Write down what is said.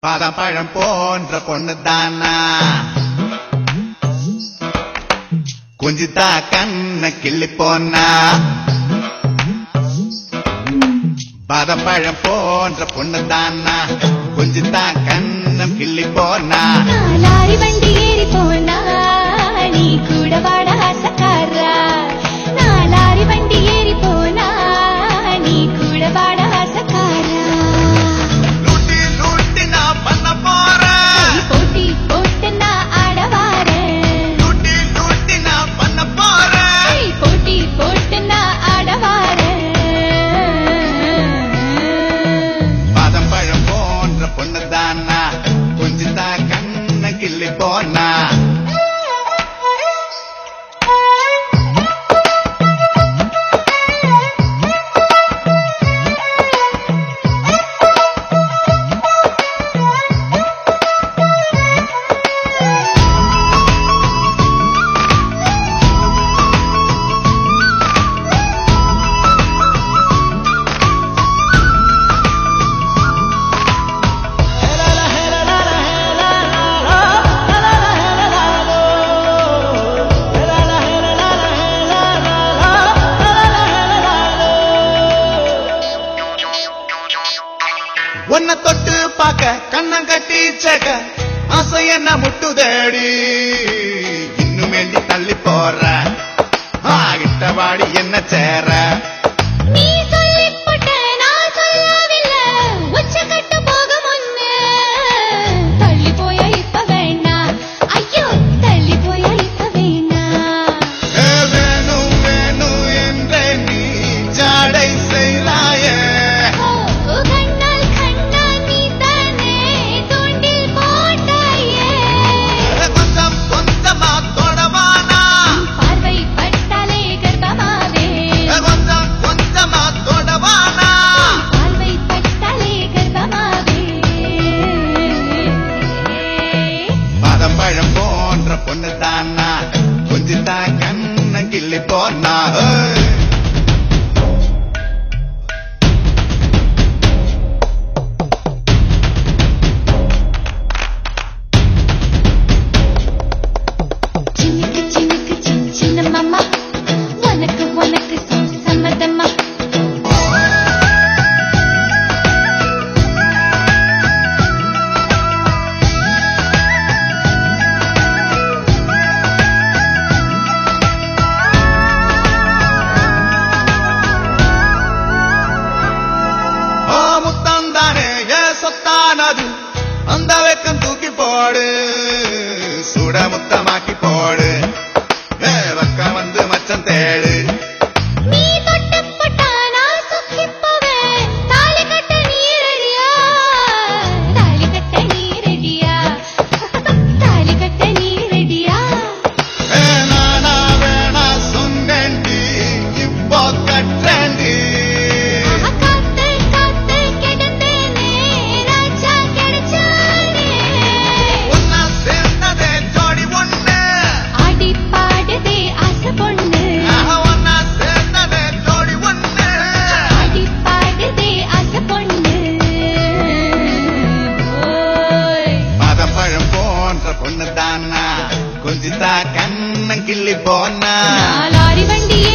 பாதப்பழம் போன்ற பொண்ணு தானா குஞ்சித்தா கண்ண கிள்ளி போனா பாதப்பழம் போன்ற பொண்ணு தானா குஞ்சித்தா கண்ணம் கிள்ளி போனா லாரி வண்டி ஏறி போனா நீ கூட வாட ஆசக்காரா நான் லாரி வண்டி ஏறி போனா நீ கூட வாட ஆசக்காரா லூட்டி லூட்டி நான் பண்ண போறேன் போட்டி போட்டு நான் ஆட வாரேன் லூட்டி லூட்டி நான் பண்ண போறேன் போட்டி போட்டு நான் ஆட வாரேன் பாதம் பழம் போன்ற பொண்ணு தானா குஞ்சித்தா கண்ண கிள்ளி போனா உன்னை தொட்டு பார்க்க கண்ணம் கட்டி சேக்க ஆசை என்ன முட்டுதேடி இன்னுமேண்டி தள்ளி போற ஆகிட்ட வாடி என்ன சேர நீ சொல்லிப் போட்ட நான் சொல்லவில்லை உச்சக்கட்டு போக முன்னே தள்ளி போய இப்ப வேணாம் ஐயோ தள்ளி போய இப்ப வேணாம் ஏ வேணும் வேணும் என்றே நீ ஜாடை செய்றாயே ஓ கண்ணால் கண்ணால் நீ தானே தூண்டில் போட்டாயே கொஞ்சம் கொஞ்சமா தொடவானா பார்வை பட்டாலே கர்ப்பமாவே கொஞ்சம் கொஞ்சமா தொடவானா பார்வை பட்டாலே கர்ப்பமாவே பாதம் பழம் போன்ற பொண்ணு தானா கொஞ்சித்தா கண்ண கிள்ளி போனா ஏய். சின்னுக்கு சின்னுக்கு சின்ன சின்ன மாமா உனக்கு உனக்கு சம்மதமா ஓ முத்தம் தானே ஏ சொத்தானது அந்த வெக்கம் தூக்கி போடு சுட முத்தமாக்கி போடு ஏ வெக்கம் வந்து மச்சம் தேடு நீ தொட்டு போட்டா நான் சுக்கிப் போவேன் தாலி கட்ட நீ ரெடியா தாலி கட்ட நீ ரெடியா தாலி கட்ட நீ ரெடியா ஏ நானா வேணா சொன்னேன்டி இப்போ கட்டேன்டி காத்து காத்து கிடந்தேனே ராஜா கிடைச்சானே ஒன்னா சேர்ந்ததே ஜோடி ஒண்ணு ஆடி பாடுதே ஆசை பொண்ணு ஆஹா, ஒன்னா சேர்ந்ததே ஜோடி ஒண்ணு ஆடி பாடுதே ஆசை பொண்ணு ஓய் பாதம் பழம் போன்ற பொண்ணு தானா கொஞ்சித்தா கண்ணம் கிள்ளி போனா நான் லாரி வண்டி